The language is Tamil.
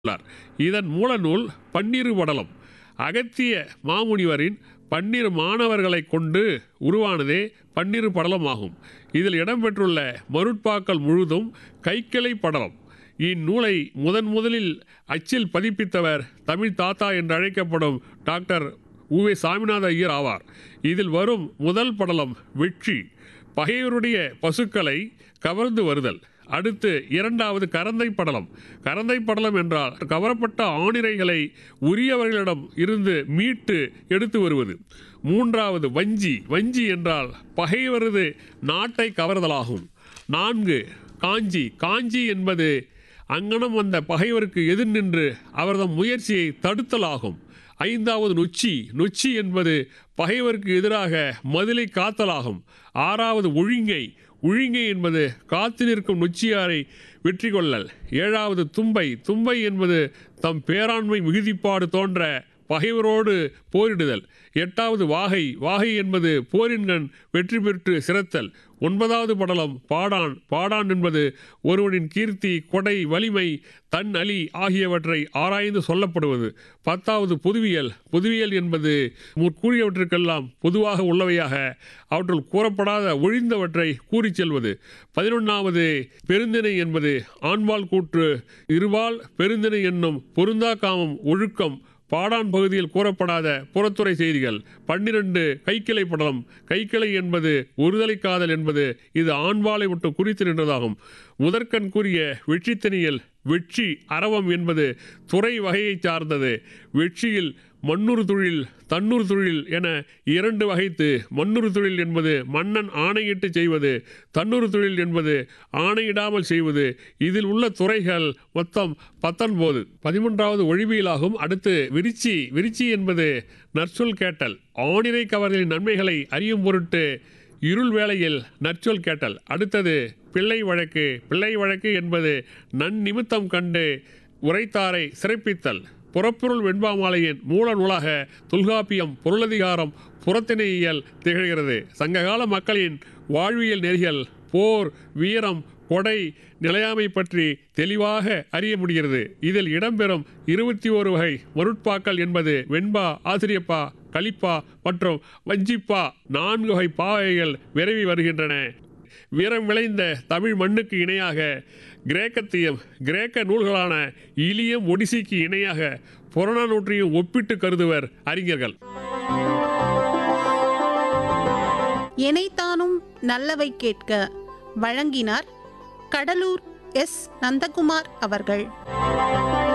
உள்ளார் இதன் மூலநூல் பன்னிரு படலம் அகத்திய மாமுனிவரின் பன்னிரு மாணவர்களைக் கொண்டு உருவானதே பன்னிரு படலமாகும் இதில் இடம்பெற்றுள்ள மருட்பாக்கள் முழுதும் கைக்கிளை படலம் இந்நூலை முதன் முதலில் அச்சில் பதிப்பித்தவர் தமிழ் தாத்தா என்று அழைக்கப்படும் டாக்டர் உவே சாமிநாத ஐயர் ஆவார் இதில் வரும் முதல் படலம் வெற்றி பகைவருடைய பசுக்களை கவர்ந்து வருதல் அடுத்து இரண்டாவது கரந்தை படலம் கரந்தை படலம் என்றால் கவரப்பட்ட ஆணிரைகளை உரியவர்களிடம் இருந்து மீட்டு எடுத்து வருவது மூன்றாவது வஞ்சி வஞ்சி என்றால் பகைவரது நாட்டை கவர்தலாகும் நான்கு காஞ்சி காஞ்சி என்பது அங்கனம் வந்த பகைவருக்கு எதிர் நின்று அவரது முயற்சியை தடுத்தலாகும் ஐந்தாவது நொச்சி நொச்சி என்பது பகைவருக்கு எதிராக மதிலை காத்தலாகும் ஆறாவது ஒழுங்கை ஒழுங்கை என்பது காத்து நிற்கும் நொச்சியாரை வெற்றி கொள்ளல் ஏழாவது தும்பை தும்பை என்பது தம் பேராண்மை மிகுதிப்பாடு தோன்ற பகைவரோடு போரிடுதல் எட்டாவது வாகை வாகை என்பது போரின்கண் வெற்றி பெற்று சிறத்தல் ஒன்பதாவது படலம் பாடான் பாடான் என்பது ஒருவனின் கீர்த்தி கொடை வலிமை தன் அலி ஆகியவற்றை ஆராய்ந்து சொல்லப்படுவது பத்தாவது பொதுவியல் பொதுவியல் என்பது முற்கூறியவற்றுக்கெல்லாம் பொதுவாக உள்ளவையாக அவற்றுள் கூறப்படாத ஒழிந்தவற்றை கூறிச் செல்வது பதினொன்றாவது பெருந்திணை என்பது ஆண்பால் கூற்று இருபால் பெருந்திணை என்னும் பொருந்தா காமம் ஒழுக்கம் பாடான் பகுதியில் கூறப்படாத புறத்துறை செய்திகள் பன்னிரண்டு கைக்கிளை படலம் கைக்கிளை என்பது ஒருதலை காதல் என்பது இது ஆண்பாலை விட்டு குறித்து நின்றதாகும் முதற்கண் கூறிய வெற்றித்தனியில் வெற்றி அரவம் என்பது துறை வகையை சார்ந்தது வெற்றியில் மண்ணூர் தொழில் தன்னூர் தொழில் என இரண்டு வகைத்து மண்ணூர் தொழில் என்பது மன்னன் ஆணையிட்டு செய்வது தன்னூர் தொழில் என்பது ஆணையிடாமல் செய்வது இதில் உள்ள துறைகள் மொத்தம் பத்தொன்பது பதிமூன்றாவது ஒழிவியலாகும் அடுத்து விரிச்சி விரிச்சி என்பது நற்சொல் கேட்டல் ஆணிரை கவர்களின் நன்மைகளை அறியும் பொருட்டு இருள் வேளையில் நற்சொல் கேட்டல் அடுத்தது பிள்ளை வழக்கு பிள்ளை வழக்கு என்பது நன்னிமித்தம் கண்டு உரைத்தாரை சிறப்பித்தல் புறப்பொருள் வெண்பாமாலையின் மூல நூலாக தொல்காப்பியம் பொருளதிகாரம் புறத்திணையியல் திகழ்கிறது சங்ககால மக்களின் வாழ்வியல் நெறிகள் போர் வீரம் கொடை நிலையாமை பற்றி தெளிவாக அறிய முடிகிறது இதில் இடம்பெறும் இருபத்தி ஓரு வகை மருட்பாக்கள் என்பது வெண்பா ஆசிரியப்பா கலிப்பா மற்றும் வஞ்சிப்பா நான்கு வகை பாவைகள் விரைவி வருகின்றன வீரம் விளைந்த தமிழ் மண்ணுக்கு இணையாக கிரேக்கத்தையும் கிரேக்க நூல்களான இலியம் ஒடிசிக்கு இணையாக புறநானூற்றையும் ஒப்பிட்டு கருதுவர் அறிஞர்கள் எனைத்தானும் நல்லவை கேட்க வழங்கினார் கடலூர் எஸ் நந்தகுமார் அவர்கள்